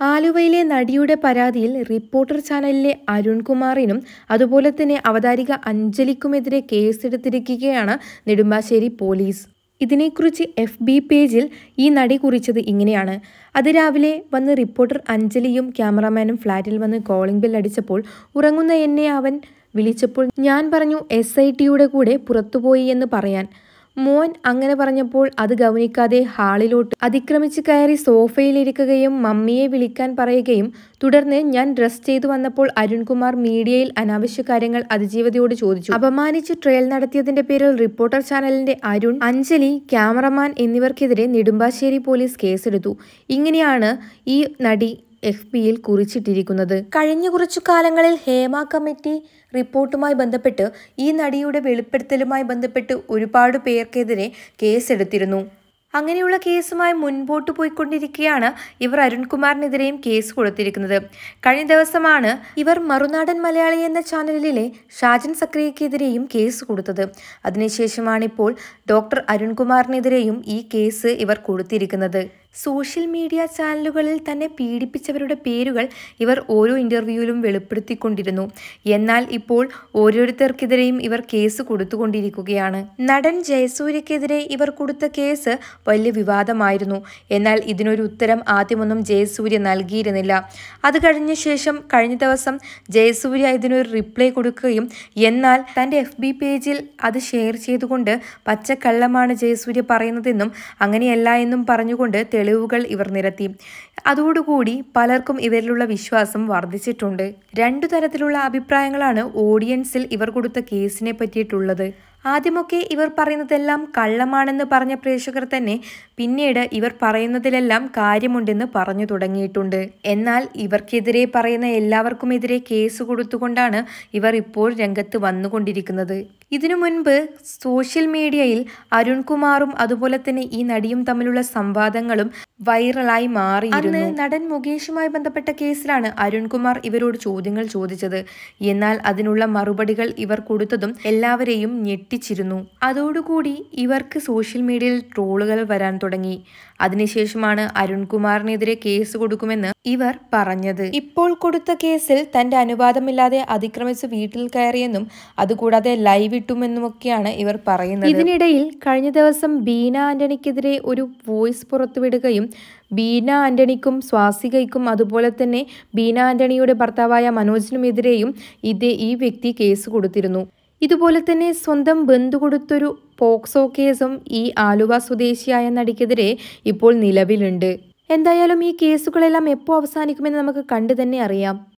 ആലുവയിലെ നടിയുടെ പരാതിയിൽ റിപ്പോർട്ടർ ചാനലിലെ അരുൺകുമാറിനും അതുപോലെ തന്നെ അവതാരിക അഞ്ജലിക്കുമെതിരെ കേസെടുത്തിരിക്കുകയാണ് നെടുമ്പാശ്ശേരി പോലീസ് ഇതിനെക്കുറിച്ച് എഫ് ബി പേജിൽ ഈ നടി കുറിച്ചത് ഇങ്ങനെയാണ് അതിരാവിലെ വന്ന് റിപ്പോർട്ടർ അഞ്ജലിയും ക്യാമറാമാനും ഫ്ലാറ്റിൽ വന്ന് കോളിംഗ് ബെൽ അടിച്ചപ്പോൾ ഉറങ്ങുന്ന എന്നെ അവൻ വിളിച്ചപ്പോൾ ഞാൻ പറഞ്ഞു എസ് ഐ ടിയുടെ കൂടെ പുറത്തുപോയി എന്ന് പറയാൻ മോൻ അങ്ങനെ പറഞ്ഞപ്പോൾ അത് ഗൗനിക്കാതെ ഹാളിലോട്ട് അതിക്രമിച്ച് കയറി സോഫയിലിരിക്കുകയും മമ്മിയെ വിളിക്കാൻ പറയുകയും തുടർന്ന് ഞാൻ ഡ്രസ് ചെയ്തു വന്നപ്പോൾ അരുൺകുമാർ മീഡിയയിൽ അനാവശ്യ കാര്യങ്ങൾ അതിജീവതയോട് ചോദിച്ചു അപമാനിച്ച് ട്രയൽ നടത്തിയതിന്റെ പേരിൽ റിപ്പോർട്ടർ ചാനലിന്റെ അരുൺ അഞ്ജലി ക്യാമറമാൻ എന്നിവർക്കെതിരെ നെടുമ്പാശ്ശേരി പോലീസ് കേസെടുത്തു ഇങ്ങനെയാണ് ഈ നടി എഫ് ബിയിൽ കുറിച്ചിട്ടിരിക്കുന്നത് കഴിഞ്ഞ കുറച്ചു കാലങ്ങളിൽ ഹേമ കമ്മിറ്റി റിപ്പോർട്ടുമായി ബന്ധപ്പെട്ട് ഈ നടിയുടെ വെളിപ്പെടുത്തലുമായി ബന്ധപ്പെട്ട് ഒരുപാട് പേർക്കെതിരെ കേസെടുത്തിരുന്നു അങ്ങനെയുള്ള കേസുമായി മുൻപോട്ട് പോയിക്കൊണ്ടിരിക്കുകയാണ് ഇവർ അരുൺകുമാറിനെതിരെയും കേസ് കൊടുത്തിരിക്കുന്നത് കഴിഞ്ഞ ദിവസമാണ് ഇവർ മറുനാടൻ മലയാളി എന്ന ചാനലിലെ ഷാജൻ സക്രിയക്കെതിരെയും കേസ് കൊടുത്തത് അതിനുശേഷമാണ് ഇപ്പോൾ ഡോക്ടർ അരുൺകുമാറിനെതിരെയും ഈ കേസ് ഇവർ കൊടുത്തിരിക്കുന്നത് സോഷ്യൽ മീഡിയ ചാനലുകളിൽ തന്നെ പീഡിപ്പിച്ചവരുടെ പേരുകൾ ഇവർ ഓരോ ഇൻ്റർവ്യൂവിലും വെളിപ്പെടുത്തിക്കൊണ്ടിരുന്നു എന്നാൽ ഇപ്പോൾ ഓരോരുത്തർക്കെതിരെയും ഇവർ കേസ് കൊടുത്തുകൊണ്ടിരിക്കുകയാണ് നടൻ ജയസൂര്യക്കെതിരെ ഇവർ കൊടുത്ത കേസ് വലിയ വിവാദമായിരുന്നു എന്നാൽ ഇതിനൊരു ഉത്തരം ആദ്യമൊന്നും ജയസൂര്യ നൽകിയിരുന്നില്ല അത് കഴിഞ്ഞ ശേഷം കഴിഞ്ഞ ദിവസം ജയസൂര്യ ഇതിനൊരു റിപ്ലൈ കൊടുക്കുകയും എന്നാൽ തൻ്റെ എഫ് ബി പേജിൽ അത് ഷെയർ ചെയ്തുകൊണ്ട് പച്ചക്കള്ളമാണ് ജയസൂര്യ പറയുന്നതെന്നും അങ്ങനെയല്ല എന്നും പറഞ്ഞുകൊണ്ട് തെളിവുകൾ ഇവർ നിരത്തി അതോടുകൂടി പലർക്കും ഇവരിലുള്ള വിശ്വാസം വർദ്ധിച്ചിട്ടുണ്ട് രണ്ടു തരത്തിലുള്ള അഭിപ്രായങ്ങളാണ് ഓഡിയൻസിൽ ഇവർ കൊടുത്ത കേസിനെ പറ്റിയിട്ടുള്ളത് ആദ്യമൊക്കെ ഇവർ പറയുന്നതെല്ലാം കള്ളമാണെന്ന് പറഞ്ഞ പ്രേക്ഷകർ തന്നെ പിന്നീട് ഇവർ പറയുന്നതിലെല്ലാം കാര്യമുണ്ടെന്ന് പറഞ്ഞു തുടങ്ങിയിട്ടുണ്ട് എന്നാൽ ഇവർക്കെതിരെ പറയുന്ന എല്ലാവർക്കുമെതിരെ കേസ് കൊടുത്തുകൊണ്ടാണ് ഇവർ ഇപ്പോൾ രംഗത്ത് വന്നുകൊണ്ടിരിക്കുന്നത് ഇതിനു മുൻപ് സോഷ്യൽ മീഡിയയിൽ അരുൺകുമാറും അതുപോലെ തന്നെ ഈ നടിയും തമ്മിലുള്ള സംവാദങ്ങളും വൈറലായി മാറിയിരുന്നു നടൻ മുകേഷുമായി ബന്ധപ്പെട്ട കേസിലാണ് അരുൺകുമാർ ഇവരോട് ചോദ്യങ്ങൾ ചോദിച്ചത് എന്നാൽ അതിനുള്ള മറുപടികൾ ഇവർ കൊടുത്തതും എല്ലാവരെയും ഞെട്ടിച്ചിരുന്നു അതോടുകൂടി ഇവർക്ക് സോഷ്യൽ മീഡിയയിൽ ട്രോളുകൾ വരാൻ തുടങ്ങി അതിനുശേഷമാണ് അരുൺകുമാറിനെതിരെ കേസ് കൊടുക്കുമെന്ന് ഇവർ പറഞ്ഞത് ഇപ്പോൾ കൊടുത്ത കേസിൽ തന്റെ അനുവാദമില്ലാതെ അതിക്രമിച്ച് വീട്ടിൽ കയറിയെന്നും അതുകൂടാതെ ലൈവ് ഇട്ടുമെന്നുമൊക്കെയാണ് ഇവർ പറയുന്നത് ഇതിനിടയിൽ കഴിഞ്ഞ ദിവസം ബീന ആന്റണിക്കെതിരെ ഒരു വോയിസ് പുറത്തുവിടുകയും ബീന ആന്റണിക്കും സ്വാസികയ്ക്കും അതുപോലെ തന്നെ ബീന ആന്റണിയുടെ ഭർത്താവായ മനോജിനുമെതിരെയും ഇതേ ഈ വ്യക്തി കേസ് കൊടുത്തിരുന്നു ഇതുപോലെ തന്നെ സ്വന്തം ബന്ധു കൊടുത്തൊരു പോക്സോ കേസും ഈ ആലുവ സ്വദേശിയായ നടിക്കെതിരെ ഇപ്പോൾ നിലവിലുണ്ട് എന്തായാലും ഈ കേസുകളെല്ലാം എപ്പോൾ അവസാനിക്കുമെന്ന് നമുക്ക് കണ്ടു തന്നെ അറിയാം